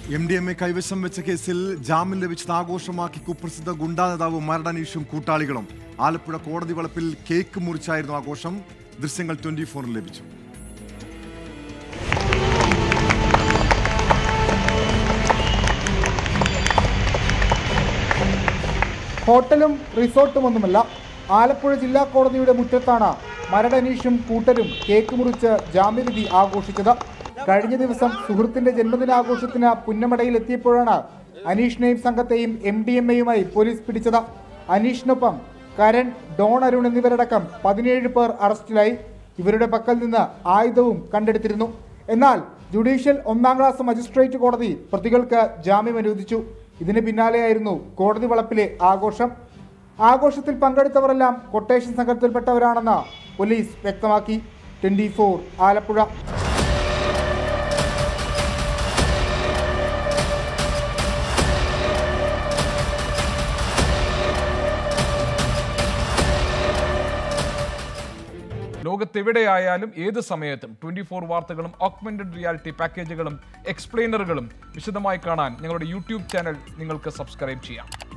M D M A കൈവശം വെച്ച കേസിൽ ജാമ്യം ലഭിച്ചത് ആഘോഷമാക്കി കുപ്രസിദ്ധ ഗുണ്ടാ നേതാവ് മരടനീഷും കൂട്ടാളികളും ആലപ്പുഴ കോടതി വളപ്പിൽ കേക്ക് മുറിച്ചായിരുന്നു ആഘോഷം ദൃശ്യങ്ങൾ ട്വന്റി ഫോറിൽ ലഭിച്ചു ഹോട്ടലും റിസോർട്ടും ഒന്നുമല്ല ആലപ്പുഴ ജില്ലാ കോടതിയുടെ മുറ്റത്താണ് മരടനീഷും കൂട്ടരും കേക്ക് മുറിച്ച് ജാമ്യവിധി ആഘോഷിച്ചത് കഴിഞ്ഞ ദിവസം സുഹൃത്തിന്റെ ജന്മദിനാഘോഷത്തിന് പുന്നമടയിൽ എത്തിയപ്പോഴാണ് അനീഷിനെയും സംഘത്തെയും എം ഡി എം എയുമായി പോലീസ് പിടിച്ചത് അനീഷിനൊപ്പം കരൺ ഡോൺ അരുൺ എന്നിവരടക്കം പതിനേഴ് പേർ അറസ്റ്റിലായി ഇവരുടെ പക്കൽ നിന്ന് ആയുധവും കണ്ടെടുത്തിരുന്നു എന്നാൽ ജുഡീഷ്യൽ ഒന്നാം ക്ലാസ് മജിസ്ട്രേറ്റ് കോടതി പ്രതികൾക്ക് ജാമ്യം അനുവദിച്ചു ഇതിന് പിന്നാലെയായിരുന്നു കോടതി വളപ്പിലെ ആഘോഷം ആഘോഷത്തിൽ പങ്കെടുത്തവരെല്ലാം കൊട്ടേഷൻ സംഘത്തിൽപ്പെട്ടവരാണെന്ന് പോലീസ് വ്യക്തമാക്കി ട്വന്റി ആലപ്പുഴ ലോകത്തെവിടെയായാലും ഏത് സമയത്തും ട്വന്റി ഫോർ വാർത്തകളും ഓഗ്മെന്റഡ് റിയാലിറ്റി പാക്കേജുകളും എക്സ്പ്ലെയിനറുകളും വിശദമായി കാണാൻ ഞങ്ങളുടെ യൂട്യൂബ് ചാനൽ നിങ്ങൾക്ക് സബ്സ്ക്രൈബ് ചെയ്യാം